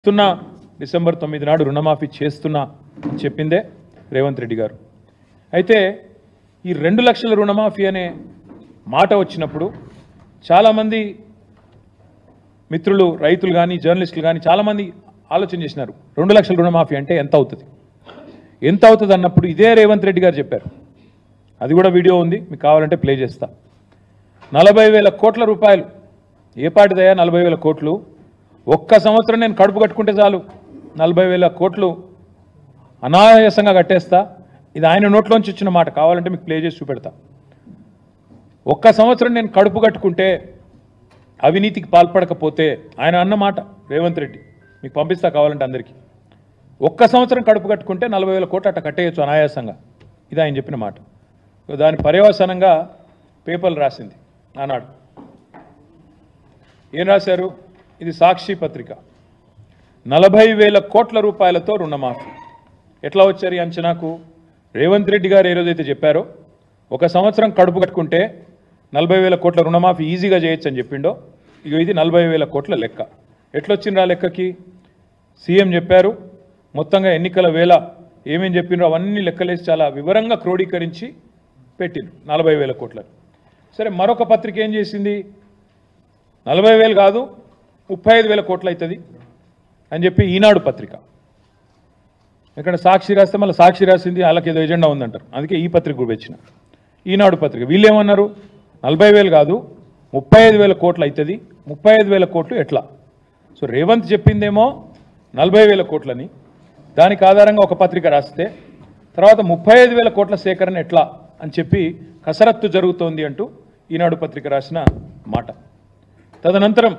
చేస్తున్నా డిసెంబర్ తొమ్మిది నాడు రుణమాఫీ చేస్తున్నా అని చెప్పిందే రేవంత్ రెడ్డి గారు అయితే ఈ రెండు లక్షల రుణమాఫీ అనే మాట వచ్చినప్పుడు చాలామంది మిత్రులు రైతులు కానీ జర్నలిస్టులు కానీ చాలామంది ఆలోచన చేసినారు రెండు లక్షల రుణమాఫీ అంటే ఎంత అవుతుంది ఎంత అవుతుంది అన్నప్పుడు ఇదే రేవంత్ రెడ్డి గారు చెప్పారు అది కూడా వీడియో ఉంది మీకు కావాలంటే ప్లే చేస్తా నలభై వేల కోట్ల రూపాయలు ఏ పాటిదయా నలభై వేల కోట్లు ఒక్క సంవత్సరం నేను కడుపు కట్టుకుంటే చాలు నలభై వేల కోట్లు అనాయాసంగా కట్టేస్తా ఇది ఆయన నోట్లోంచి వచ్చిన మాట కావాలంటే మీకు ప్లే చేసి చూపెడతా ఒక్క సంవత్సరం నేను కడుపు కట్టుకుంటే అవినీతికి పాల్పడకపోతే ఆయన అన్న మాట రేవంత్ రెడ్డి మీకు పంపిస్తా కావాలంటే అందరికీ ఒక్క సంవత్సరం కడుపు కట్టుకుంటే నలభై వేల కోట్లు అట్ట కట్టేయచ్చు అనాయాసంగా ఇది ఆయన చెప్పిన మాట దాని పర్యవసానంగా పేపర్లు రాసింది ఆనాడు ఏం రాశారు ఇది సాక్షి పత్రిక నలభై వేల కోట్ల రూపాయలతో రుణమాఫీ ఎట్లా వచ్చారు ఈ అంచనాకు రేవంత్ రెడ్డి గారు ఏ రోజైతే చెప్పారో ఒక సంవత్సరం కడుపు కట్టుకుంటే నలభై వేల కోట్ల రుణమాఫీ ఈజీగా చేయొచ్చు అని చెప్పిండో ఇక ఇది నలభై వేల కోట్ల లెక్క ఎట్లొచ్చిండ్రు ఆ లెక్కకి సీఎం చెప్పారు మొత్తంగా ఎన్నికల వేళ ఏమేం చెప్పిండ్రో అవన్నీ లెక్కలేసి చాలా వివరంగా క్రోడీకరించి పెట్టిండ్రు నలభై వేల కోట్లని సరే మరొక పత్రిక ఏం చేసింది నలభై వేలు కాదు ముప్పై ఐదు వేల కోట్లు అవుతుంది అని చెప్పి ఈనాడు పత్రిక ఇక్కడ సాక్షి రాస్తే మళ్ళీ సాక్షి రాసింది వాళ్ళకి ఏదో ఎజెండా ఉందంటారు అందుకే ఈ పత్రిక కూడా వచ్చిన ఈనాడు పత్రిక వీళ్ళు ఏమన్నారు నలభై వేలు కాదు ముప్పై ఐదు వేల కోట్లు అవుతుంది ముప్పై ఐదు వేల కోట్లు ఎట్లా సో రేవంత్ చెప్పిందేమో నలభై వేల కోట్లని దానికి ఆధారంగా ఒక పత్రిక రాస్తే తర్వాత ముప్పై ఐదు వేల కోట్ల సేకరణ ఎట్లా అని చెప్పి కసరత్తు జరుగుతోంది అంటూ ఈనాడు పత్రిక రాసిన మాట తదనంతరం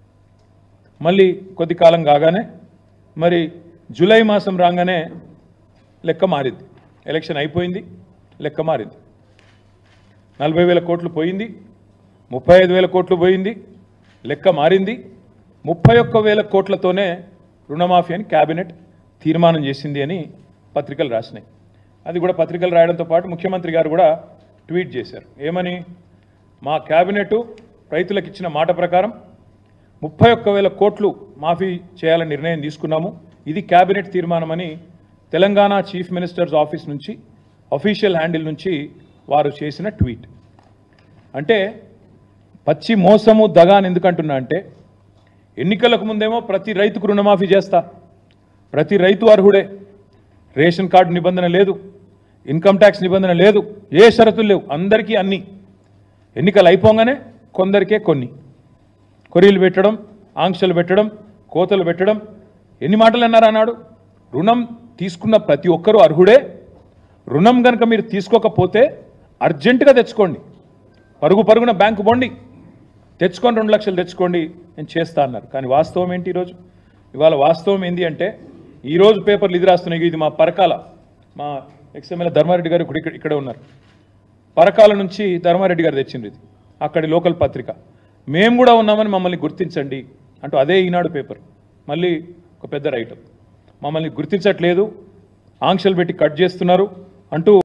మళ్ళీ కొద్ది కాలం కాగానే మరి జూలై మాసం రాగానే లెక్క మారింది ఎలక్షన్ అయిపోయింది లెక్క మారింది నలభై వేల కోట్లు పోయింది ముప్పై ఐదు వేల కోట్లు పోయింది లెక్క మారింది ముప్పై ఒక్క వేల కోట్లతోనే రుణమాఫీ అని క్యాబినెట్ తీర్మానం చేసింది అని పత్రికలు రాసినాయి అది కూడా పత్రికలు రాయడంతో పాటు ముఖ్యమంత్రి గారు కూడా ట్వీట్ చేశారు ఏమని మా క్యాబినెట్ రైతులకు ఇచ్చిన మాట ప్రకారం ముప్పై ఒక్క వేల కోట్లు మాఫీ చేయాలని నిర్ణయం తీసుకున్నాము ఇది క్యాబినెట్ తీర్మానమని తెలంగాణ చీఫ్ మినిస్టర్స్ ఆఫీస్ నుంచి అఫీషియల్ హ్యాండిల్ నుంచి వారు చేసిన ట్వీట్ అంటే పచ్చి మోసము దగా అని ఎందుకంటున్నా అంటే ఎన్నికలకు ముందేమో ప్రతి రైతుకు రుణమాఫీ చేస్తా ప్రతి రైతు అర్హుడే రేషన్ కార్డు నిబంధన లేదు ఇన్కమ్ ట్యాక్స్ నిబంధన లేదు ఏ షరతులు లేవు అందరికీ అన్నీ ఎన్నికలు అయిపోగానే కొందరికే కొన్ని కొరీలు పెట్టడం ఆంక్షలు పెట్టడం కోతలు పెట్టడం ఎన్ని మాటలు అన్నారు అన్నాడు రుణం తీసుకున్న ప్రతి ఒక్కరూ అర్హుడే రుణం కనుక మీరు తీసుకోకపోతే అర్జెంటుగా తెచ్చుకోండి పరుగు పరుగున బ్యాంకు పోండి తెచ్చుకొని రెండు లక్షలు తెచ్చుకోండి నేను చేస్తా అన్నారు కానీ వాస్తవం ఏంటి ఈరోజు ఇవాళ వాస్తవం ఏంటి అంటే ఈరోజు పేపర్లు ఇది రాస్తున్నాయి ఇది మా పరకాల మా ఎక్స్ఎమ్మెల్యే ధర్మారెడ్డి గారు ఇప్పుడు ఇక్కడ ఇక్కడే ఉన్నారు పరకాల నుంచి ధర్మారెడ్డి గారు తెచ్చింది ఇది అక్కడి లోకల్ పత్రిక మేము కూడా ఉన్నామని మమ్మల్ని గుర్తించండి అంటూ అదే ఈనాడు పేపర్ మళ్ళీ ఒక పెద్ద రైటర్ మమ్మల్ని గుర్తించట్లేదు ఆంక్షలు పెట్టి కట్ చేస్తున్నారు అంటూ